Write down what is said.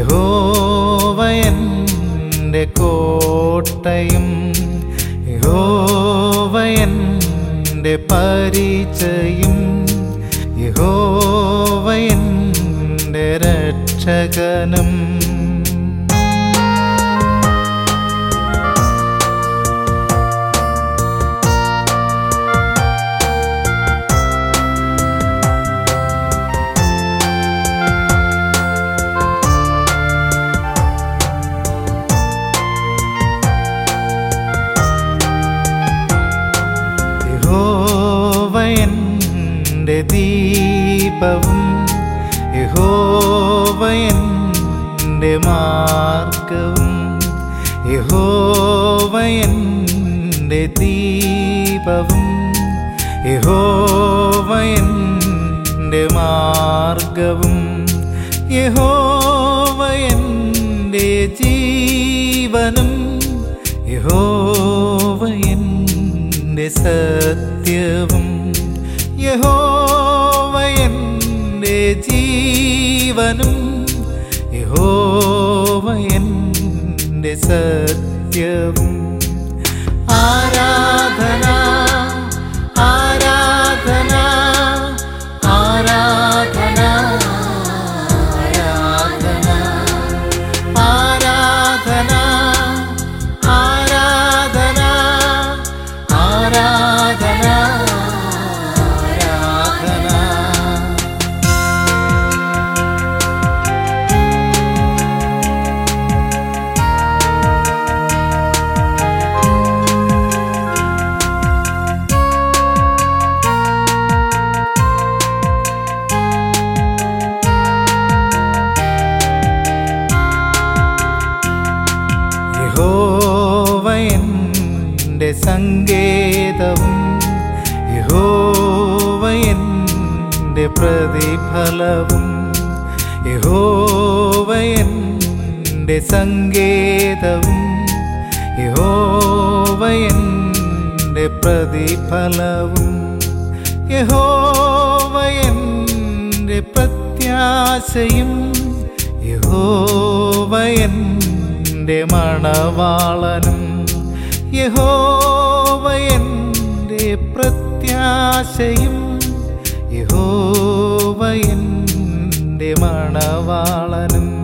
യഹോവ എൻ്റെ കോട്ടയും യഹോവ എൻ്റെ പരിചയും യഹോവ എൻ്റെ രക്ഷകനും യഹോവ എൻ്റെ ദീപവും യഹോവ എൻ്റെ മാർഗവും യഹോവ എൻ്റെ ദീപവും യഹോവ എൻ്റെ മാർഗവും യഹോവ എൻ്റെ ജീവനും യഹോവ എൻ്റെ സത്യവും യഹോവ എൻ്റെ ജീവനും യഹോവ എൻ്റെ സത്യവും ആരാധന ആരാധന ആരാധന ആരാധന ആരാധന ആരാധന ആരാധന ആരാധന യഹോവ എൻ്റെ സങ്കേതവും യഹോവ എൻ്റെ പ്രതിഫലവും യഹോവ എൻ്റെ സങ്കേതവും യഹോവ എൻ്റെ പ്രതിഫലവും യഹോവ എൻ്റെ പ്രത്യാശയും യഹോവ എൻ്റെ മണവാളനും യഹോവ എൻ്റെ പ്രത്യാശയും യഹോവ എൻ്റെ മണവാളനും